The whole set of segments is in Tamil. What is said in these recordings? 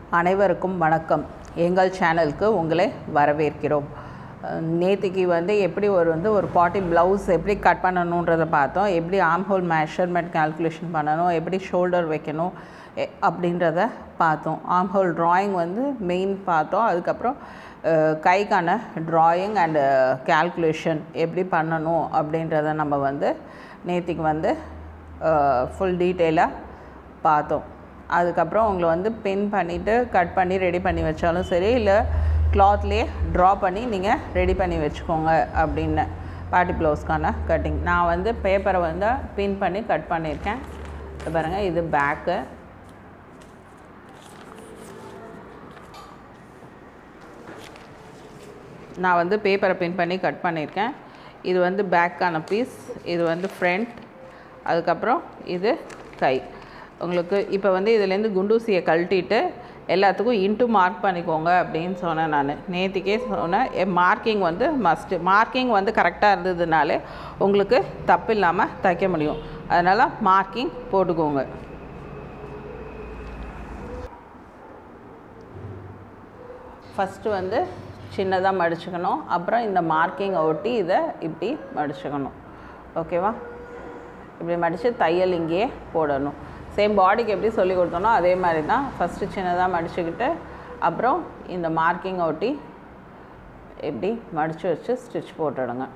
அனைவருக்கும் வணக்கம் எங்கள் சேனலுக்கு உங்களை வரவேற்கிறோம் நேற்றுக்கு வந்து எப்படி ஒரு வந்து ஒரு பாட்டி ப்ளவுஸ் எப்படி கட் பண்ணணுன்றதை பார்த்தோம் எப்படி ஆம் ஹோல் மெஷர்மெண்ட் கால்குலேஷன் பண்ணணும் எப்படி ஷோல்டர் வைக்கணும் எ- அப்படின்றத பார்த்தோம் ஆம் ஹோல் ட்ராயிங் வந்து மெயின் பார்த்தோம் அதுக்கப்புறம் அஹ், கைக்கான ட்ராயிங் அண்டு கால்குலேஷன் எப்படி பண்ணணும் அப்படின்றத நம்ம வந்து நேற்றுக்கு வந்து ஃபுல் டீட்டெயிலாக பார்த்தோம் அதுக்கப்புறம் உங்களை வந்து பின் பண்ணிவிட்டு கட் பண்ணி ரெடி பண்ணி வச்சாலும் சரி இல்லை கிளாத்லேயே ட்ரா பண்ணி நீங்கள் ரெடி பண்ணி வச்சுக்கோங்க அப்படின்னு பார்ட்டி ப்ளவுஸ்க்கான கட்டிங் நான் வந்து பேப்பரை வந்து பின் பண்ணி கட் பண்ணியிருக்கேன் இது பாருங்கள் இது பேக்கு நான் வந்து பேப்பரை பின் பண்ணி கட் பண்ணியிருக்கேன் இது வந்து பேக்கான பீஸ் இது வந்து ஃப்ரண்ட் அதுக்கப்புறம் இது கை உங்களுக்கு இப்போ வந்து இதுலேருந்து குண்டூசியை கழட்டிட்டு எல்லாத்துக்கும் இன்ட்டு மார்க் பண்ணிக்கோங்க அப்படின்னு சொன்னேன் நான் நேற்றுக்கே சொன்னேன் மார்க்கிங் வந்து மஸ்ட்டு மார்க்கிங் வந்து கரெக்டாக இருந்ததுனாலே உங்களுக்கு தப்பு இல்லாமல் தைக்க முடியும் அதனால் மார்க்கிங் போட்டுக்கோங்க ஃபஸ்ட்டு வந்து சின்னதாக மடிச்சுக்கணும் அப்புறம் இந்த மார்க்கிங்கை ஒட்டி இதை இப்படி மடிச்சுக்கணும் ஓகேவா இப்படி மடித்து தையல் இங்கேயே போடணும் சேம் பாடிக்கு எப்படி சொல்லி கொடுத்தோனோ அதே மாதிரி தான் ஃபஸ்ட்டு சின்னதாக மடிச்சுக்கிட்டு அப்புறம் இந்த மார்க்கிங்கை ஒட்டி இப்படி மடித்து வச்சு ஸ்டிச் போட்டுடுங்க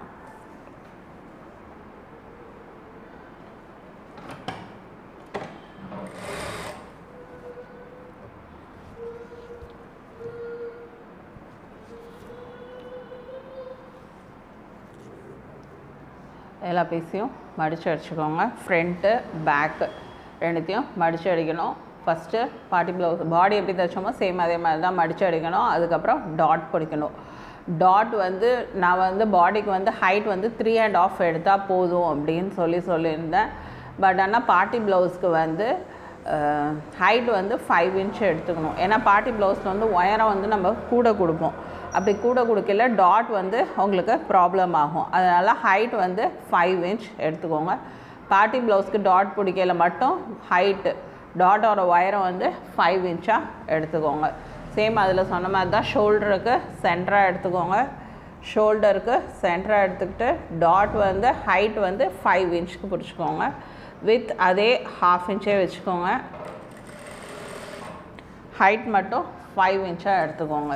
எல்லா பீஸையும் மடித்து அடிச்சுக்கோங்க ஃப்ரண்ட்டு பேக்கு ரெண்டுத்தையும் மடித்து அடிக்கணும் ஃபஸ்ட்டு பாட்டி ப்ளவுஸ் பாடி எப்படி தைச்சோமோ சேம் அதே மாதிரி தான் மடித்து அடிக்கணும் அதுக்கப்புறம் டாட் பிடிக்கணும் டாட் வந்து நான் வந்து பாடிக்கு வந்து ஹைட் வந்து த்ரீ அண்ட் ஆஃப் எடுத்தால் போதும் அப்படின்னு சொல்லி சொல்லியிருந்தேன் பட் ஆனால் பார்ட்டி ப்ளவுஸ்க்கு வந்து ஹைட் வந்து ஃபைவ் இன்ச் எடுத்துக்கணும் ஏன்னா பார்ட்டி ப்ளவுஸில் வந்து உயரம் வந்து நம்ம கூட கொடுப்போம் அப்படி கூட கொடுக்கல டாட் வந்து உங்களுக்கு ப்ராப்ளம் ஆகும் அதனால் ஹைட் வந்து ஃபைவ் இன்ச் எடுத்துக்கோங்க பார்ட்டி ப்ளவுஸ்க்கு டாட் பிடிக்கல மட்டும் ஹைட்டு டாட்டோட உயரம் வந்து ஃபைவ் இன்ச்சாக எடுத்துக்கோங்க சேம் அதில் சொன்ன மாதிரி தான் ஷோல்டருக்கு சென்டராக எடுத்துக்கோங்க ஷோல்டருக்கு சென்டராக எடுத்துக்கிட்டு டாட் வந்து ஹைட் வந்து ஃபைவ் இன்ச்சுக்கு பிடிச்சிக்கோங்க வித் அதே ஹாஃப் இன்ச்சே வச்சுக்கோங்க ஹைட் மட்டும் ஃபைவ் இன்ச்சாக எடுத்துக்கோங்க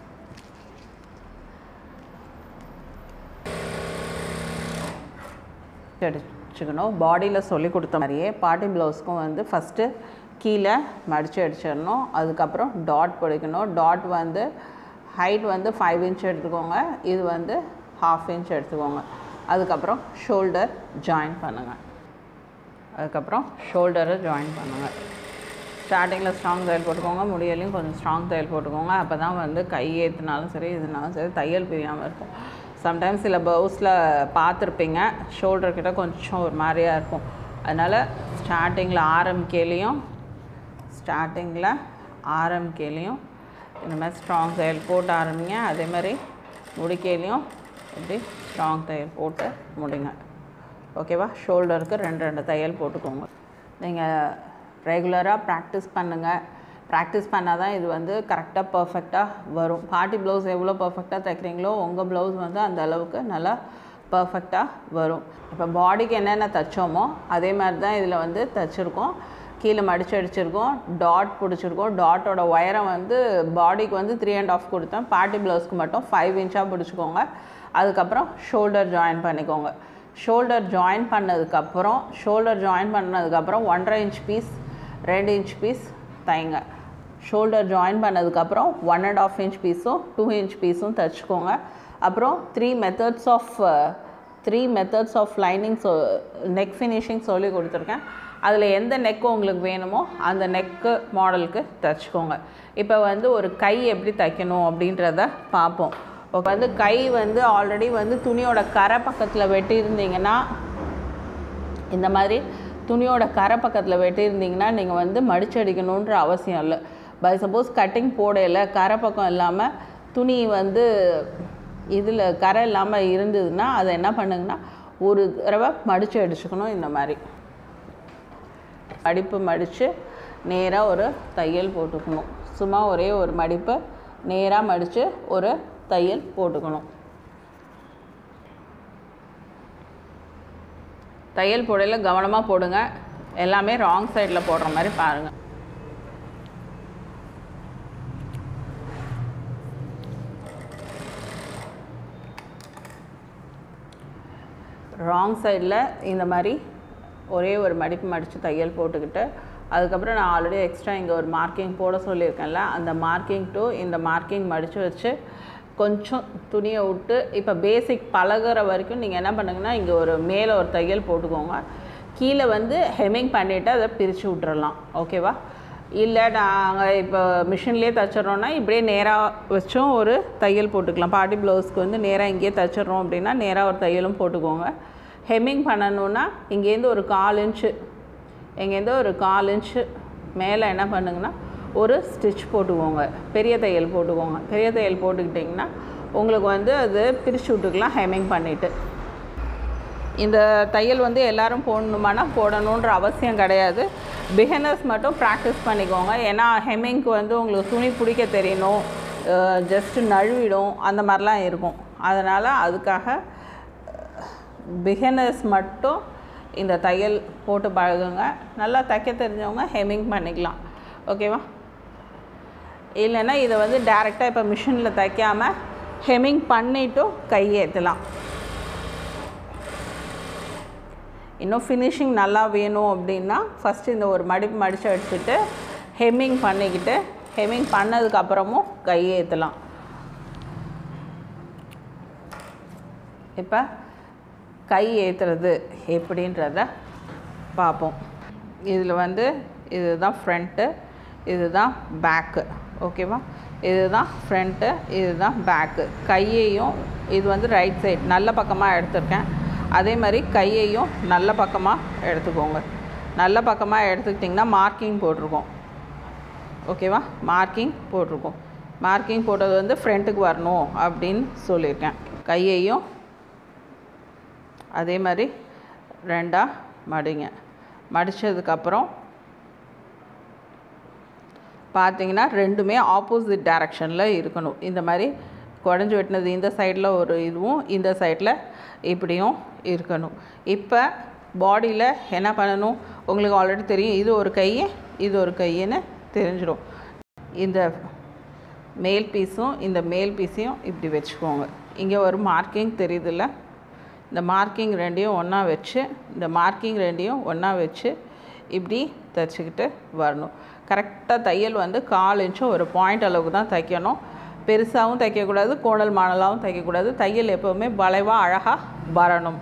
அடிச்சுக்கணும் பாடியில் சொல்லி கொடுத்த மாதிரியே பார்ட்டி ப்ளவுஸ்க்கும் வந்து ஃபஸ்ட்டு கீழே மடித்து அடிச்சிடணும் அதுக்கப்புறம் டாட் பிடிக்கணும் டாட் வந்து ஹைட் வந்து ஃபைவ் இன்ச் எடுத்துக்கோங்க இது வந்து ஹாஃப் இன்ச் எடுத்துக்கோங்க அதுக்கப்புறம் ஷோல்டர் ஜாயின் பண்ணுங்கள் அதுக்கப்புறம் ஷோல்டரை ஜாயின் பண்ணுங்கள் ஸ்டார்டிங்கில் ஸ்ட்ராங் தையல் போட்டுக்கோங்க முடியலையும் கொஞ்சம் ஸ்ட்ராங் தையல் போட்டுக்கோங்க அப்போ தான் வந்து கை ஏற்றுனாலும் சரி இதுனாலும் சரி தையல் பிரியாமல் இருக்கும் சம்டைம்ஸ் சில ப்ளவுஸில் பார்த்துருப்பீங்க ஷோல்டர் கிட்ட கொஞ்சம் ஒரு மாதிரியா இருக்கும் அதனால் ஸ்டார்டிங்கில் ஆரம்பிக்கையிலையும் ஸ்டார்டிங்கில் ஆரம்பிக்கையிலையும் இந்த மாதிரி ஸ்ட்ராங் தையல் போட்டு ஆரம்பிங்க அதே மாதிரி முடிக்கையிலையும் இப்படி ஸ்ட்ராங் தையல் போட்டு முடிங்க ஓகேவா ஷோல்டருக்கு ரெண்டு ரெண்டு தையல் போட்டுக்கோங்க நீங்கள் ரெகுலராக ப்ராக்டிஸ் பண்ணுங்கள் ப்ராக்டிஸ் பண்ணால் தான் இது வந்து கரெக்டாக பர்ஃபெக்டாக வரும் பார்ட்டி ப்ளவுஸ் எவ்வளோ பர்ஃபெக்டாக தைக்கிறீங்களோ உங்கள் ப்ளவுஸ் வந்து அந்த அளவுக்கு நல்லா பர்ஃபெக்டாக வரும் இப்போ பாடிக்கு என்னென்ன தைச்சோமோ அதே மாதிரி தான் இதில் வந்து தைச்சிருக்கோம் கீழே மடிச்சு அடிச்சிருக்கோம் டாட் பிடிச்சிருக்கோம் டாட்டோட உயரம் வந்து பாடிக்கு வந்து த்ரீ அண்ட் ஆஃப் கொடுத்தேன் பார்ட்டி ப்ளவுஸ்க்கு மட்டும் ஃபைவ் இன்ச்சாக பிடிச்சிக்கோங்க அதுக்கப்புறம் ஷோல்டர் ஜாயின் பண்ணிக்கோங்க ஷோல்டர் ஜாயின் பண்ணதுக்கப்புறம் ஷோல்டர் ஜாயின் பண்ணதுக்கப்புறம் ஒன்றரை இன்ச் பீஸ் ரெண்டு இன்ச் பீஸ் தைங்க ஷோல்டர் ஜாயின் பண்ணதுக்கப்புறம் ஒன் அண்ட் ஆஃப் இன்ச் பீஸும் டூ இன்ச் பீஸும் தைச்சிக்கோங்க அப்புறம் three methods of three methods of lining சொ நெக் ஃபினிஷிங் சொல்லி கொடுத்துருக்கேன் அதில் எந்த நெக் உங்களுக்கு வேணுமோ அந்த நெக்கு மாடலுக்கு தைச்சிக்கோங்க இப்போ வந்து ஒரு கை எப்படி தைக்கணும் அப்படின்றத பார்ப்போம் இப்போ வந்து கை வந்து ஆல்ரெடி வந்து துணியோட கரை பக்கத்தில் வெட்டியிருந்தீங்கன்னா இந்த மாதிரி துணியோட கரை பக்கத்தில் வெட்டியிருந்தீங்கன்னா நீங்கள் வந்து மடிச்சடிக்கணுன்ற அவசியம் இல்லை பை சப்போஸ் கட்டிங் போடையில் கரை பக்கம் இல்லாமல் துணி வந்து இதில் கரை இல்லாமல் இருந்ததுன்னா அதை என்ன பண்ணுங்கன்னா ஒரு தடவை மடித்து அடிச்சுக்கணும் இந்த மாதிரி மடிப்பு மடித்து நேராக ஒரு தையல் போட்டுக்கணும் சும்மா ஒரே ஒரு மடிப்பு நேராக மடித்து ஒரு தையல் போட்டுக்கணும் தையல் போடையில் கவனமாக போடுங்க எல்லாமே ராங் சைடில் போடுற மாதிரி பாருங்கள் ராங் சைடில் இந்த மாதிரி ஒரே ஒரு மடிப்பு மடித்து தையல் போட்டுக்கிட்டு அதுக்கப்புறம் நான் ஆல்ரெடி எக்ஸ்ட்ரா இங்கே ஒரு மார்க்கிங் போட சொல்லியிருக்கேன்ல அந்த மார்க்கிங் டு இந்த மார்க்கிங் மடித்து வச்சு கொஞ்சம் துணியை விட்டு இப்போ பேசிக் பழகுற வரைக்கும் நீங்கள் என்ன பண்ணுங்கன்னா இங்கே ஒரு மேலே ஒரு தையல் போட்டுக்கோங்க கீழே வந்து ஹெமிங் பண்ணிவிட்டு அதை பிரித்து விட்டுறலாம் ஓகேவா இல்லை நாங்கள் இப்போ மிஷின்லேயே தைச்சிட்றோன்னா இப்படியே நேராக வச்சும் ஒரு தையல் போட்டுக்கலாம் பாட்டி ப்ளவுஸ்க்கு வந்து நேராக இங்கேயே தைச்சிட்றோம் அப்படின்னா நேராக ஒரு தையலும் போட்டுக்கோங்க ஹெம்மிங் பண்ணணுன்னா இங்கேருந்து ஒரு கால் இன்ச்சு இங்கேருந்து ஒரு கால் இன்ச்சு மேலே என்ன பண்ணுங்கன்னா ஒரு ஸ்டிச் போட்டுக்கோங்க பெரிய தையல் போட்டுக்கோங்க பெரிய தையல் போட்டுக்கிட்டிங்கன்னா உங்களுக்கு வந்து அது பிரித்து விட்டுக்கலாம் ஹெம்மிங் பண்ணிவிட்டு இந்த தையல் வந்து எல்லாரும் போடணுமானா போடணுன்ற அவசியம் கிடையாது பிகினர்ஸ் மட்டும் ப்ராக்டிஸ் பண்ணிக்கோங்க ஏன்னா ஹெம்மிங்க்கு வந்து உங்களுக்கு துணி பிடிக்க தெரியணும் ஜஸ்ட்டு நழுவிடும் அந்த மாதிரிலாம் இருக்கும் அதனால் அதுக்காக பிகினர்ஸ் மட்டும் இந்த தையல் போட்டு பழகுங்க நல்லா தைக்க தெரிஞ்சவங்க ஹெம்மிங் பண்ணிக்கலாம் ஓகேவா இல்லைன்னா இதை வந்து டேரெக்டாக இப்போ மிஷினில் தைக்காமல் ஹெம்மிங் பண்ணிட்டும் கையேற்றலாம் இன்னும் ஃபினிஷிங் நல்லா வேணும் அப்படின்னா ஃபஸ்ட்டு இந்த ஒரு மடிப்பு மடித்து எடுத்துட்டு ஹெம்மிங் பண்ணிக்கிட்டு ஹெம்மிங் பண்ணதுக்கப்புறமும் கையேற்றலாம் இப்போ கை ஏற்றுறது எப்படின்றத பார்ப்போம் இதில் வந்து இதுதான் ஃப்ரண்ட்டு இதுதான் பேக்கு ஓகேவா இதுதான் ஃப்ரண்ட்டு இதுதான் பேக்கு கையையும் இது வந்து ரைட் சைடு நல்ல பக்கமாக எடுத்திருக்கேன் அதே மாதிரி கையையும் நல்ல பக்கமாக எடுத்துக்கோங்க நல்ல பக்கமாக எடுத்துக்கிட்டிங்கன்னா மார்க்கிங் போட்டிருக்கோம் ஓகேவா மார்க்கிங் போட்டிருக்கோம் மார்க்கிங் போட்டது வந்து ஃப்ரண்ட்டுக்கு வரணும் அப்படின்னு சொல்லியிருக்கேன் கையையும் அதே மாதிரி ரெண்டாக மடிங்க மடித்ததுக்கப்புறம் பார்த்தீங்கன்னா ரெண்டுமே ஆப்போசிட் டைரக்ஷனில் இருக்கணும் இந்த மாதிரி குடஞ்சி வெட்டினது இந்த சைடில் ஒரு இதுவும் இந்த சைடில் இப்படியும் இருக்கணும் இப்போ பாடியில் என்ன பண்ணணும் உங்களுக்கு ஆல்ரெடி தெரியும் இது ஒரு கை இது ஒரு கைன்னு தெரிஞ்சிடும் இந்த மேல் பீஸும் இந்த மேல் பீஸையும் இப்படி வச்சுக்கோங்க இங்கே ஒரு மார்க்கிங் தெரியுதுல்ல இந்த மார்க்கிங் ரெண்டையும் ஒன்றா வச்சு இந்த மார்க்கிங் ரெண்டையும் ஒன்றா வச்சு இப்படி தைச்சிக்கிட்டு வரணும் கரெக்டாக தையல் வந்து கால் இன்ச்சும் ஒரு பாயிண்ட் அளவுக்கு தான் தைக்கணும் பெருசாகவும் தைக்கக்கூடாது கோணல் மாணலாகவும் தைக்கக்கூடாது தையல் எப்போவுமே வளைவாக அழகாக வரணும்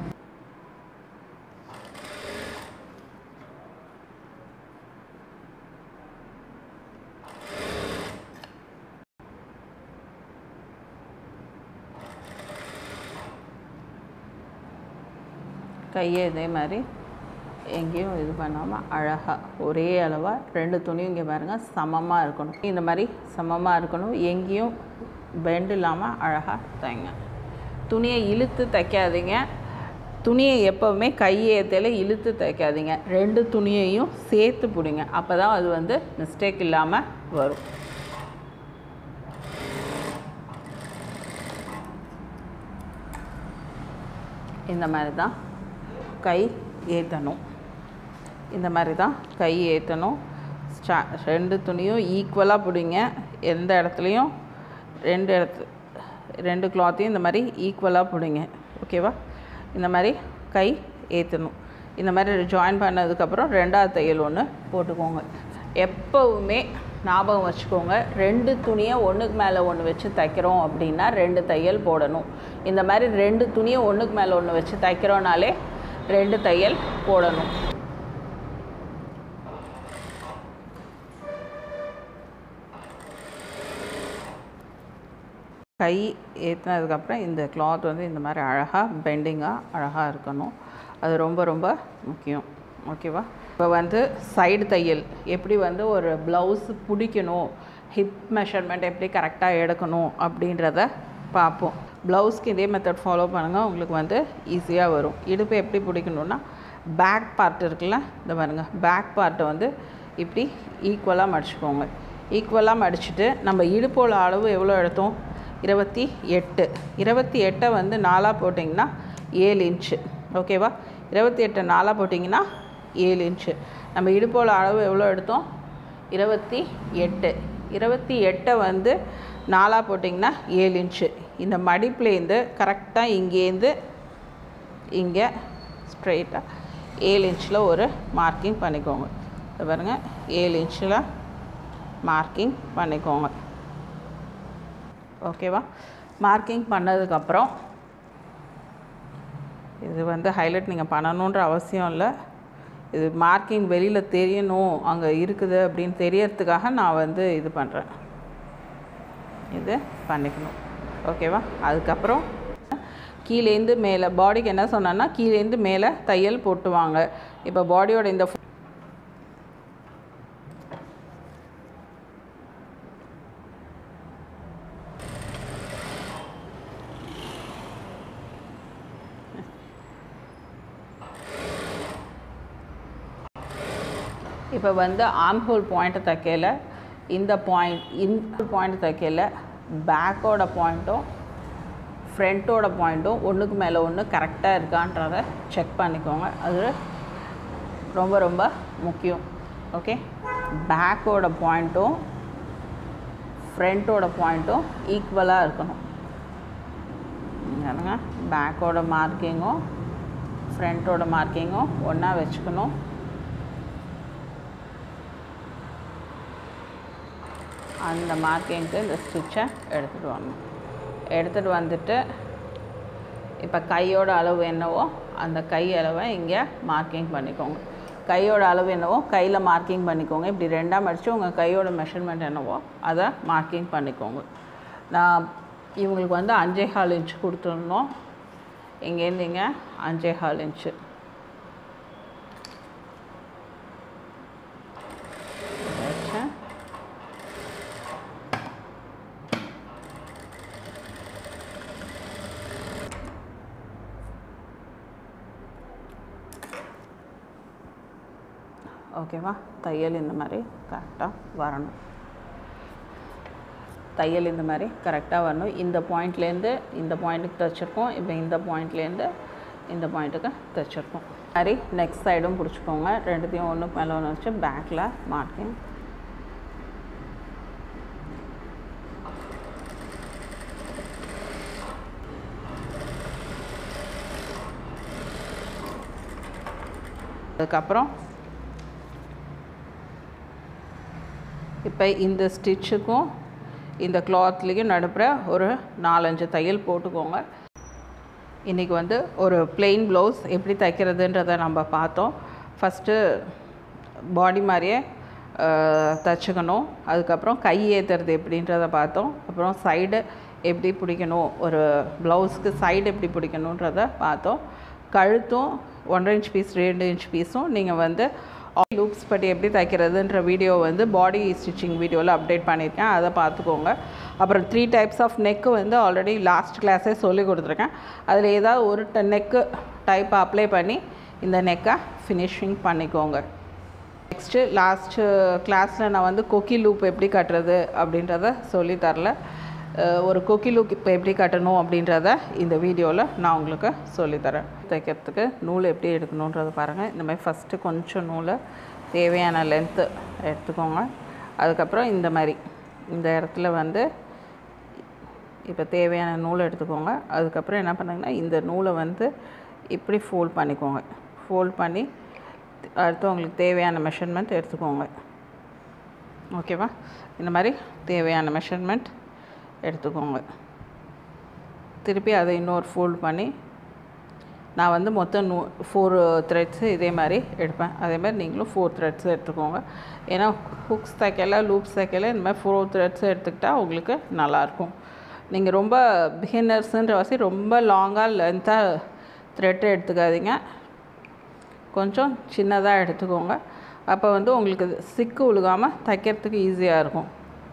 கையை இதே மாதிரி எங்கேயும் இது பண்ணாமல் அழகாக ஒரே அளவாக ரெண்டு துணியும் இங்கே பாருங்கள் சமமாக இருக்கணும் இந்த மாதிரி சமமாக இருக்கணும் எங்கேயும் பெண்ட் இல்லாமல் அழகாக தைங்க துணியை இழுத்து தைக்காதீங்க துணியை எப்போவுமே கையேத்தில் இழுத்து தைக்காதீங்க ரெண்டு துணியையும் சேர்த்து பிடிங்க அப்போ தான் அது வந்து மிஸ்டேக் இல்லாமல் வரும் இந்த மாதிரி தான் கை ஏற்றணும் இந்த மாதிரி தான் கை ஏற்றணும் ஸ்டா ரெண்டு துணியும் ஈக்குவலாக பிடிங்க எந்த இடத்துலையும் ரெண்டு இடத்து ரெண்டு கிளாத்தையும் இந்த மாதிரி ஈக்குவலாக பிடிங்க ஓகேவா இந்த மாதிரி கை ஏற்றணும் இந்த மாதிரி ஜாயின் பண்ணதுக்கப்புறம் ரெண்டாவது தையல் ஒன்று போட்டுக்கோங்க எப்போவுமே ஞாபகம் வச்சுக்கோங்க ரெண்டு துணியை ஒன்றுக்கு மேலே ஒன்று வச்சு தைக்கிறோம் அப்படின்னா ரெண்டு தையல் போடணும் இந்த மாதிரி ரெண்டு துணியை ஒன்றுக்கு மேலே ஒன்று வச்சு தைக்கிறோனாலே ரெண்டு தையல் போடணும் கை ஏற்றினதுக்கப்புறம் இந்த கிளாத் வந்து இந்த மாதிரி அழகாக பெண்டிங்காக அழகாக இருக்கணும் அது ரொம்ப ரொம்ப முக்கியம் ஓகேவா இப்போ வந்து சைடு தையல் எப்படி வந்து ஒரு ப்ளவுஸ் பிடிக்கணும் ஹிப் மெஷர்மெண்ட் எப்படி கரெக்டாக எடுக்கணும் அப்படின்றத பார்ப்போம் ப்ளவுஸ்க்கு இதே மெத்தட் ஃபாலோ பண்ணுங்கள் உங்களுக்கு வந்து ஈஸியாக வரும் இடுப்பு எப்படி பிடிக்கணுன்னா பேக் பார்ட் இருக்குல்ல இந்த பாருங்க பேக் பார்ட்டை வந்து இப்படி ஈக்குவலாக மடிச்சுக்கோங்க ஈக்குவலாக மடிச்சுட்டு நம்ம இடுப்போட அளவு எவ்வளோ எடுத்தோம் இருபத்தி எட்டு இருபத்தி எட்டை வந்து நாலாக போட்டிங்கன்னா ஏழு இன்ச்சு ஓகேவா இருபத்தி எட்டை நாலாக போட்டிங்கன்னா ஏழு இன்ச்சு நம்ம இடுப்போட அளவு எவ்வளோ எடுத்தோம் இருபத்தி எட்டு இருபத்தி எட்டை வந்து நாலாக போட்டிங்கன்னா ஏழு இன்ச்சு இந்த மடிப்புலேருந்து கரெக்டாக இங்கேருந்து இங்கே ஸ்ட்ரெயிட்டாக ஏழு இன்ச்சில் ஒரு மார்க்கிங் பண்ணிக்கோங்க இதை பாருங்கள் ஏழு இன்ச்சில் மார்க்கிங் பண்ணிக்கோங்க ஓகேவா மார்க்கிங் பண்ணதுக்கப்புறம் இது வந்து ஹைலைட் நீங்கள் பண்ணணுன்ற அவசியம் இல்லை இது மார்க்கிங் வெளியில் தெரியணும் அங்கே இருக்குது அப்படின்னு தெரியறதுக்காக நான் வந்து இது பண்ணுறேன் இது பண்ணிக்கணும் ஓகேவா அதுக்கப்புறம் கீழேந்து மேலே பாடிக்கு என்ன சொன்னேன்னா கீழேந்து மேலே தையல் போட்டுவாங்க இப்போ பாடியோட இந்த இப்போ வந்து ஆம் ஹோல் பாயிண்ட்டை தைக்கல இந்த பாயிண்ட் இந்த பாயிண்ட் தைக்கல பேக்கோட பாயிண்ட்டும் ஃப்ரண்ட்டோட பாயிண்ட்டும் ஒன்றுக்கு மேலே ஒன்று கரெக்டாக இருக்கான்றத செக் பண்ணிக்கோங்க அது ரொம்ப ரொம்ப முக்கியம் ஓகே பேக்கோட பாயிண்ட்டும் ஃப்ரண்ட்டோட பாயிண்ட்டும் ஈக்குவலாக இருக்கணும் பாருங்க பேக்கோட மார்க்கிங்கும் ஃப்ரண்ட்டோட மார்க்கிங்கும் ஒன்றா வச்சுக்கணும் அந்த மார்க்கிங்க்கு இந்த ஸ்டிச்சை எடுத்துகிட்டு வரணும் எடுத்துகிட்டு வந்துட்டு இப்போ கையோட அளவு என்னவோ அந்த கை அளவை இங்கே மார்க்கிங் பண்ணிக்கோங்க கையோட அளவு என்னவோ கையில் மார்க்கிங் பண்ணிக்கோங்க இப்படி ரெண்டாக மடித்து உங்கள் கையோட மெஷர்மெண்ட் என்னவோ அதை மார்க்கிங் பண்ணிக்கோங்க நான் இவங்களுக்கு வந்து அஞ்சே கால் இன்ச்சு கொடுத்துருந்தோம் இங்கேருந்து இங்கே அஞ்சே கால் இன்ச்சு வச்சேன் ஓகேவா தையல் இந்த மாதிரி கரெக்டாக வரணும் தையல் இந்த மாதிரி கரெக்டாக வரணும் இந்த பாயிண்ட்லேருந்து இந்த பாயிண்ட்டுக்கு தைச்சிருக்கோம் இப்போ இந்த பாயிண்ட்லேருந்து இந்த பாயிண்ட்டுக்கு தைச்சிருக்கோம் மாதிரி நெக்ஸ்ட் சைடும் பிடிச்சிக்கோங்க ரெண்டுத்தையும் ஒன்று மேலே ஒன்று வச்சு பேக்கில் மார்க்கிங் அதுக்கப்புறம் இப்போ இந்த ஸ்டிச்சுக்கும் இந்த கிளாத்லேயும் நடுப்புற ஒரு நாலஞ்சு தையல் போட்டுக்கோங்க இன்றைக்கி வந்து ஒரு plain ப்ளவுஸ் எப்படி தைக்கிறதுன்றதை நம்ம பார்த்தோம் ஃபஸ்ட்டு பாடி மாதிரியே அஹ், தைச்சுக்கணும் அதுக்கப்புறம் கை ஏற்றுறது எப்படின்றத பார்த்தோம் அப்புறம் சைடு எப்படி பிடிக்கணும் ஒரு ப்ளவுஸ்க்கு சைடு எப்படி பிடிக்கணுன்றத பார்த்தோம் கழுத்தும் ஒன்றரை இன்ச் பீஸ் ரெண்டு இன்ச் பீஸும் நீங்கள் வந்து லூப்ஸ் பட்டி எப்படி தைக்கிறதுன்ற வீடியோ வந்து பாடி ஸ்டிச்சிங் வீடியோவில் அப்டேட் பண்ணியிருக்கேன் அதை பார்த்துக்கோங்க அப்புறம் த்ரீ டைப்ஸ் ஆஃப் நெக்கு வந்து ஆல்ரெடி லாஸ்ட் கிளாஸே சொல்லி கொடுத்துருக்கேன் அதில் ஏதாவது ஒரு நெக்கு டைப் அப்ளை பண்ணி இந்த நெக்கை ஃபினிஷிங் பண்ணிக்கோங்க நெக்ஸ்ட்டு லாஸ்ட்டு கிளாஸில் நான் வந்து கொக்கி லூப் எப்படி கட்டுறது அப்படின்றத சொல்லி தரல அஹ் ஒரு கொக்கி லூப் இப்போ எப்படி கட்டணும் அப்படின்றத இந்த வீடியோவில் நான் உங்களுக்கு சொல்லித்தரேன் தைக்கிறதுக்கு நூல் எப்படி எடுக்கணுன்றதை பாருங்கள் இந்த மாதிரி ஃபஸ்ட்டு கொஞ்சம் நூலை தேவையான லென்த்து எடுத்துக்கோங்க அதுக்கப்புறம் இந்த மாதிரி இந்த இடத்துல வந்து இப்போ தேவையான நூலை எடுத்துக்கோங்க அதுக்கப்புறம் என்ன பண்ணுங்கன்னா இந்த நூலை வந்து இப்படி ஃபோல்ட் பண்ணிக்கோங்க ஃபோல்ட் பண்ணி அடுத்து உங்களுக்கு தேவையான மெஷர்மெண்ட் எடுத்துக்கோங்க ஓகேவா இந்த மாதிரி தேவையான மெஷர்மெண்ட் எடுத்துக்கோங்க திருப்பி அதை இன்னொரு ஃபோல்ட் பண்ணி நான் வந்து மொத்தம் நூ ஃபோர் த்ரெட்ஸு இதே மாதிரி எடுப்பேன் அதே மாதிரி நீங்களும் ஃபோர் த்ரெட்ஸ் எடுத்துக்கோங்க ஏன்னா ஹுக்ஸ் தைக்கல லூப்ஸ் தைக்கல இந்த மாதிரி ஃபோர் த்ரெட்ஸ் எடுத்துக்கிட்டால் உங்களுக்கு நல்லாயிருக்கும் நீங்கள் ரொம்ப பிகினர்ஸுன்ற வாசி ரொம்ப லாங்காக லென்த்தாக த்ரெட்டு எடுத்துக்காதீங்க கொஞ்சம் சின்னதாக எடுத்துக்கோங்க அப்போ வந்து உங்களுக்கு இது சிக்கு உழுகாமல் தைக்கிறதுக்கு ஈஸியாக இருக்கும்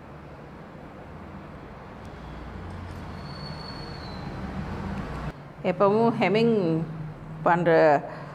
எப்போவும் ஹெமிங் பண்ணுற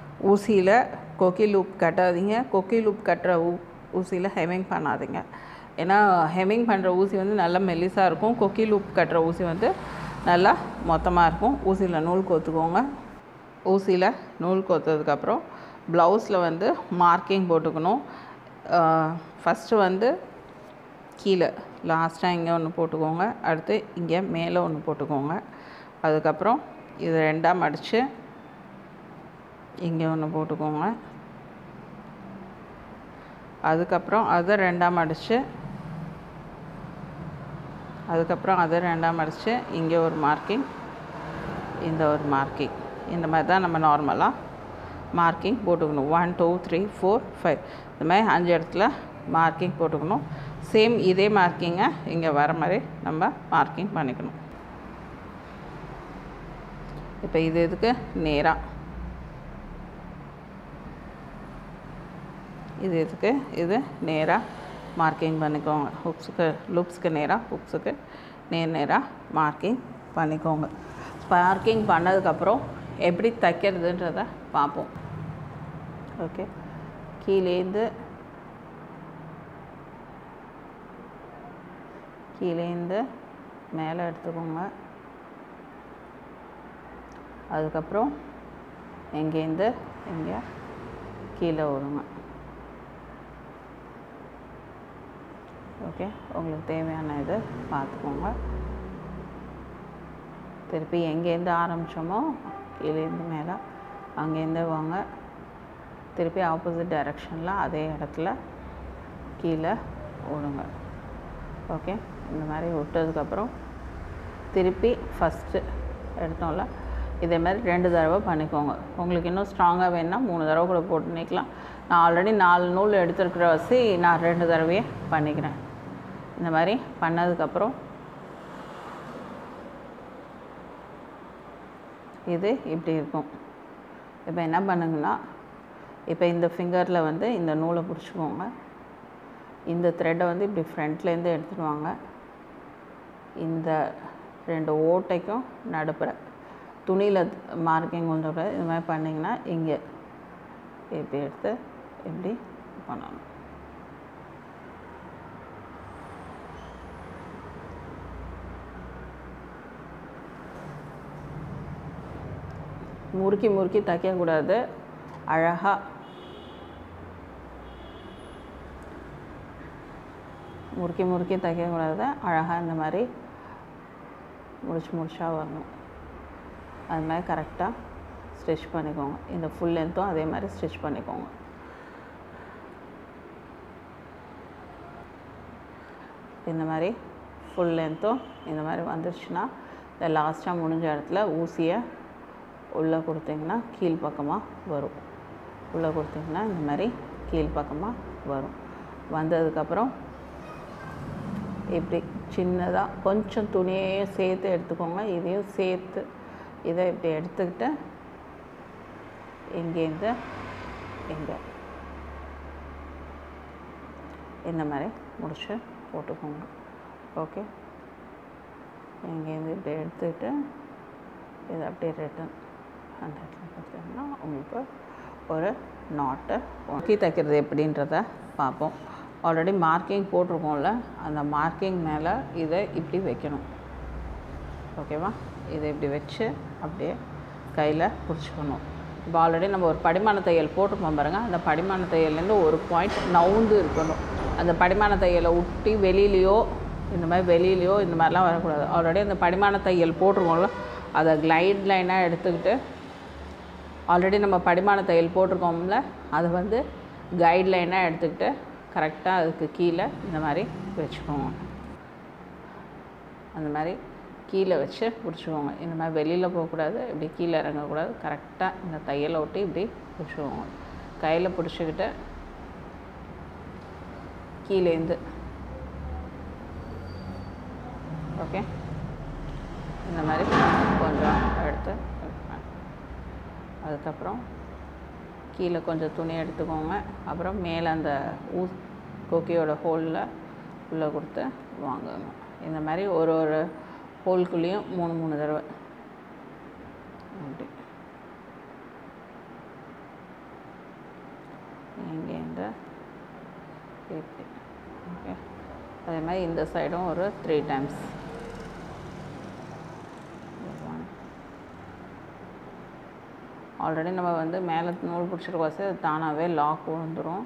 ஊசியில் கொக்கி லூப் கட்டாதீங்க கொக்கி லூப் கட்டுற ஊ ஊசியில் ஹெமிங் பண்ணாதீங்க ஏன்னா ஹெமிங் பண்ணுற ஊசி வந்து நல்லா மெல்லிஸாக இருக்கும் கொக்கி லூப் கட்டுற ஊசி வந்து நல்லா மொத்தமாக இருக்கும் ஊசியில் நூல் கோத்துக்கோங்க ஊசியில் நூல் கோத்ததுக்கப்புறம் ப்ளவுஸில் வந்து மார்க்கிங் போட்டுக்கணும் ஃபஸ்ட்டு வந்து கீழே லாஸ்ட்டாக இங்கே ஒன்று போட்டுக்கோங்க அடுத்து இங்கே மேலே ஒன்று போட்டுக்கோங்க அதுக்கப்புறம் இது ரெண்டாக மடித்து இங்கே ஒன்று போட்டுக்கோங்க அதுக்கப்புறம் அதை ரெண்டாக மடித்து அதுக்கப்புறம் அதை ரெண்டாக மடித்து இங்கே ஒரு மார்க்கிங் இந்த ஒரு மார்க்கிங் இந்த மாதிரி தான் நம்ம நார்மலாக மார்க்கிங் போட்டுக்கணும் one two three four five இந்த மாதிரி அஞ்சு இடத்துல மார்க்கிங் போட்டுக்கணும் சேம் இதே மார்க்கிங்கை இங்கே வர மாதிரி நம்ம மார்க்கிங் பண்ணிக்கணும் இப்போ இது இதுக்கு நேராக இது இதுக்கு இது நேராக மார்க்கிங் பண்ணிக்கோங்க ஹுக்ஸுக்கு லுப்ஸுக்கு நேராக ஹுக்ஸுக்கு நேர் நேராக மார்க்கிங் பண்ணிக்கோங்க மார்க்கிங் பண்ணதுக்கப்புறம் எப்படி தைக்கிறதுன்றத பார்ப்போம் ஓகே கீழேந்து கீழேந்து மேலே எடுத்துக்கோங்க அதுக்கப்புறம் எங்கேருந்து இங்கே கீழே விடுங்க ஓகே உங்களுக்கு தேவையான இது பார்த்துக்கோங்க திருப்பி எங்கேருந்து ஆரம்பித்தோமோ கீழேருந்து மேலே அங்கேருந்து வாங்க திருப்பி ஆப்போசிட் டைரெக்ஷனில் அதே இடத்துல கீழே விடுங்க ஓகே இந்த மாதிரி விட்டதுக்கப்புறம் திருப்பி ஃபஸ்ட்டு எடுத்தோம்ல இதே மாதிரி ரெண்டு தடவை பண்ணிக்கோங்க உங்களுக்கு இன்னும் ஸ்ட்ராங்காக வேணும்னா மூணு தடவை கூட போட்டு நிற்கலாம் நான் ஆல்ரெடி நாலு நூல் எடுத்துருக்கிற வசி நான் ரெண்டு தடவையே பண்ணிக்கிறேன் இந்த மாதிரி பண்ணதுக்கப்புறம் இது இப்படி இருக்கும் இப்போ என்ன பண்ணுங்கன்னா இப்போ இந்த ஃபிங்கரில் வந்து இந்த நூலை பிடிச்சிக்கோங்க இந்த த்ரெட்டை வந்து இப்படி ஃப்ரண்ட்லேருந்து எடுத்துட்டு வாங்க இந்த ரெண்டு ஓட்டைக்கும் நடுப்புற துணியில் மார்க்கிங் கொண்டு வர இது மாதிரி பண்ணிங்கன்னா இங்கே இப்படி எடுத்து இப்படி பண்ணணும் முறுக்கி முறுக்கி தைக்கக்கூடாது அழகாக முறுக்கி முறுக்கி தைக்கக்கூடாது அழகாக இந்த மாதிரி முடிச்சு முடிச்சா வரணும் அது மாதிரி கரெக்டாக ஸ்டிச் பண்ணிக்கோங்க இந்த ஃபுல் லென்த்தும் அதே மாதிரி ஸ்டிச் பண்ணிக்கோங்க இந்த மாதிரி ஃபுல் லென்த்தும் இந்த மாதிரி வந்துருச்சுன்னா இந்த லாஸ்ட்டாக முடிஞ்ச இடத்துல ஊசியை உள்ளே கொடுத்தீங்கன்னா கீழ்ப்பக்கமாக வரும் உள்ளே கொடுத்தீங்கன்னா இந்த மாதிரி கீழ்ப்பக்கமாக வரும் வந்ததுக்கப்புறம் இப்படி சின்னதாக கொஞ்சம் துணியையும் சேர்த்து எடுத்துக்கோங்க இதையும் சேர்த்து இதை இப்படி எடுத்துக்கிட்டு இங்கேருந்து இங்கே இந்த மாதிரி முடிச்சு போட்டுக்கோங்க ஓகே இங்கேருந்து இப்படி எடுத்துக்கிட்டு இதை அப்படியே ரிட்டன் ஹண்ட்ரட்ல கொடுத்தீங்கன்னா உங்களுக்கு ஒரு நாட்டை ஒக்கி தைக்கிறது எப்படின்றத பார்ப்போம் ஆல்ரெடி மார்க்கிங் போட்டிருக்கோம்ல அந்த மார்க்கிங் மேலே இதை இப்படி வைக்கணும் ஓகேவா இதை இப்படி வச்சு அப்படியே கையில் பிடிச்சிக்கணும் இப்போ ஆல்ரெடி நம்ம ஒரு படிமான தையல் போட்டிருப்போம் பாருங்கள் அந்த படிமான தையல்லேருந்து ஒரு பாயிண்ட் நவுந்து இருக்கணும் அந்த படிமான தையலை ஒட்டி வெளியிலையோ இந்த மாதிரி வெளியிலையோ இந்த மாதிரிலாம் வரக்கூடாது ஆல்ரெடி அந்த படிமான தையல் போட்டிருக்கோம்ல அதை கிளைட் லைனாக எடுத்துக்கிட்டு ஆல்ரெடி நம்ம படிமான தையல் போட்டிருக்கோம்ல அதை வந்து கைட் லைனாக எடுத்துக்கிட்டு கரெக்டாக அதுக்கு கீழே இந்த மாதிரி வச்சுக்கோங்க அந்த மாதிரி கீழே வச்சு பிடிச்சிக்கோங்க இந்த மாதிரி வெளியில் போகக்கூடாது இப்படி கீழே இறங்கக்கூடாது கரெக்டாக இந்த தையலை ஒட்டி இப்படி பிடிச்சிக்கோங்க கையில் பிடிச்சிக்கிட்டு கீழேந்து ஓகே இந்த மாதிரி கொஞ்சம் எடுத்து அதுக்கப்புறம் கீழே கொஞ்சம் துணி எடுத்துக்கோங்க அப்புறம் மேலே அந்த ஊ கொக்கியோட ஹோலில் உள்ளே கொடுத்து வாங்குங்க இந்த மாதிரி ஒரு ஒரு ஹோல்குள்ளேயும் மூணு மூணு தடவை அப்படி இங்கேருந்து இப்படி ஓகே அதே மாதிரி இந்த சைடும் ஒரு த்ரீ டைம்ஸ் ஆல்ரெடி நம்ம வந்து மேலே நூல் பிடிச்சிருக்க வசதி அது தானாகவே லாக் விழுந்துடும்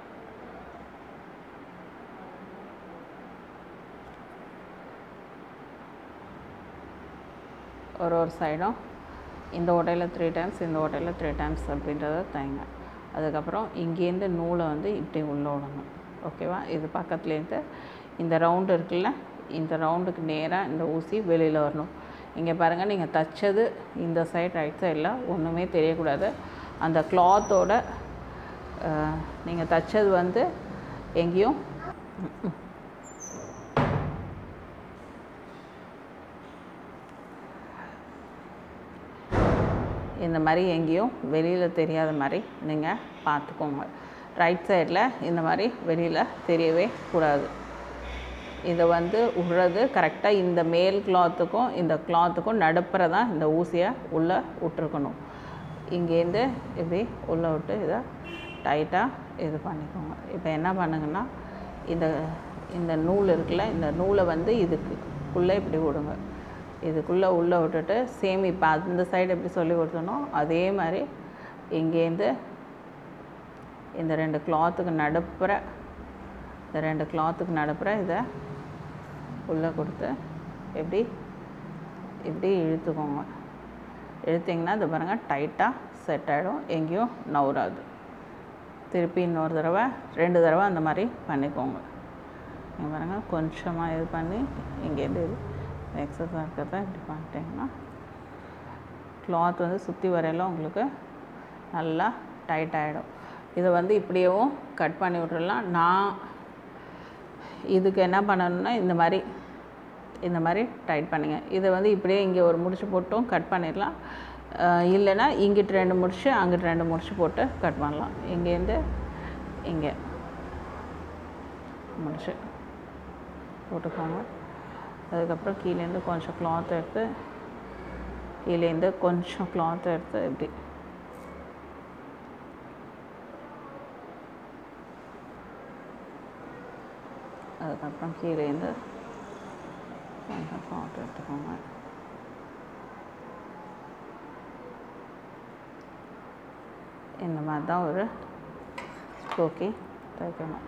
ஒரு ஒரு சைடும் இந்த ஓட்டையில் த்ரீ டைம்ஸ் இந்த ஓட்டையில் த்ரீ டைம்ஸ் அப்படின்றத தைங்க அதுக்கப்புறம் இங்கேருந்து நூலை வந்து இப்படி உள்ள விடணும் ஓகேவா இது பக்கத்துலேருந்து இந்த ரவுண்டு இருக்குல்ல இந்த ரவுண்டுக்கு நேராக இந்த ஊசி வெளியில் வரணும் இங்கே பாருங்கள் நீங்கள் தைச்சது இந்த சைடு ரைட் சைடில் ஒன்றுமே தெரியக்கூடாது அந்த கிளாத்தோட நீங்கள் தைச்சது வந்து எங்கேயும் இந்த மாதிரி எங்கேயும் வெளியில் தெரியாத மாதிரி நீங்கள் பார்த்துக்கோங்க ரைட் சைடில் இந்த மாதிரி வெளியில் தெரியவே கூடாது இதை வந்து விடுறது கரெக்டாக இந்த மேல் கிளாத்துக்கும் இந்த கிளாத்துக்கும் நடுப்புற தான் இந்த ஊசியை உள்ளே விட்டுருக்கணும் இங்கேருந்து இப்படி உள்ளே விட்டு இதை டைட்டாக இது பண்ணிக்கோங்க இப்போ என்ன பண்ணுங்கன்னா இந்த இந்த நூல் இருக்குல்ல இந்த நூலை வந்து இதுக்குள்ளே இப்படி விடுங்க இதுக்குள்ளே உள்ளே விட்டுட்டு சேம் இப்போ அந்த சைடு எப்படி சொல்லி கொடுத்தனோ அதே மாதிரி இங்கேருந்து இந்த ரெண்டு கிளாத்துக்கு நடுப்புற இந்த ரெண்டு கிளாத்துக்கு நடுப்புற இதை உள்ளே கொடுத்து எப்படி இப்படி இழுத்துக்கோங்க இழுத்திங்கன்னா இது பாருங்கள் டைட்டாக செட் ஆகிடும் எங்கேயும் நவுறாது திருப்பி இன்னொரு தடவை ரெண்டு தடவை அந்த மாதிரி பண்ணிக்கோங்க இங்கே பாருங்கள் கொஞ்சமாக இது பண்ணி இங்கேருந்து இது எக்ஸஸாக இருக்கிறத இப்படி பண்ணிட்டீங்கன்னா கிளாத் வந்து சுற்றி வரையில உங்களுக்கு நல்லா டைட் ஆகிடும் இதை வந்து இப்படியேவும் கட் பண்ணி விட்டுறலாம் நான் இதுக்கு என்ன பண்ணணும்னா இந்த மாதிரி இந்த மாதிரி டைட் பண்ணுங்க இதை வந்து இப்படியே இங்கே ஒரு முடிச்சு போட்டும் கட் பண்ணிடலாம் அஹ் இல்லைன்னா இங்கிட்டு ரெண்டு முடிச்சு அங்கிட்டு ரெண்டு முடிச்சு போட்டு கட் பண்ணலாம் இங்கேருந்து இங்கே முடிச்சு போட்டுக்கோங்க அதுக்கப்புறம் கீழேருந்து கொஞ்சம் கிளாத் எடுத்து கீழேருந்து கொஞ்சம் கிளாத் எடுத்து இப்படி அதுக்கப்புறம் கீழேருந்து கொஞ்சம் கிளாத் எடுத்துக்கோங்க இந்த மாதிரி தான் ஒரு கோக்கி தைக்கணும்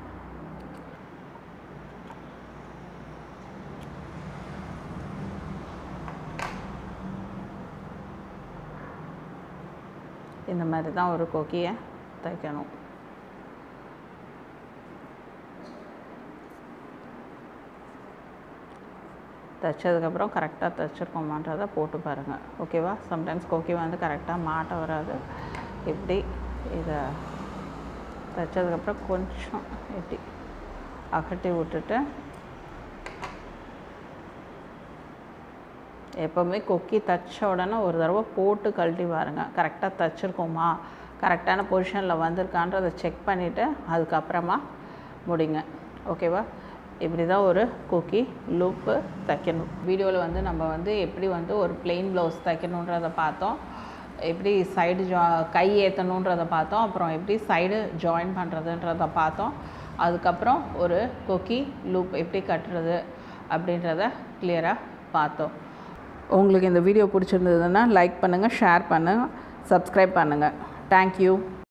இந்த மாதிரி தான் ஒரு கொக்கியை தைக்கணும் தைச்சதுக்கப்புறம் கரெக்டாக தைச்சிருக்கோமான்றதை போட்டு பாருங்கள் ஓகேவா சம்டைம்ஸ் கொக்கி வந்து கரெக்டாக மாட்ட வராது இப்படி இதை தைச்சதுக்கப்புறம் கொஞ்சம் இப்படி அகட்டி விட்டுட்டு எப்போவுமே கொக்கி தைச்ச உடனே ஒரு தடவை போட்டு கழட்டி பாருங்க கரெக்டாக தைச்சிருக்கோமா கரெக்டான பொசிஷனில் வந்திருக்கான்றதை செக் பண்ணிவிட்டு அதுக்கப்புறமா முடிங்க ஓகேவா இப்படி தான் ஒரு கொக்கி லூப்பு தைக்கணும் வீடியோவில் வந்து நம்ம வந்து எப்படி வந்து ஒரு plain ப்ளவுஸ் தைக்கணுன்றதை பார்த்தோம் எப்படி சைடு ஜா கை ஏற்றணுன்றதை பார்த்தோம் அப்புறம் எப்படி சைடு ஜாயின் பண்ணுறதுன்றதை பார்த்தோம் அதுக்கப்புறம் ஒரு கொக்கி லூப் எப்படி கட்டுறது அப்படின்றத கிளியராக பார்த்தோம் உங்களுக்கு இந்த வீடியோ பிடிச்சிருந்ததுன்னா லைக் பண்ணுங்கள் ஷேர் பண்ணுங்கள் சப்ஸ்கிரைப் பண்ணுங்கள் தேங்க்யூ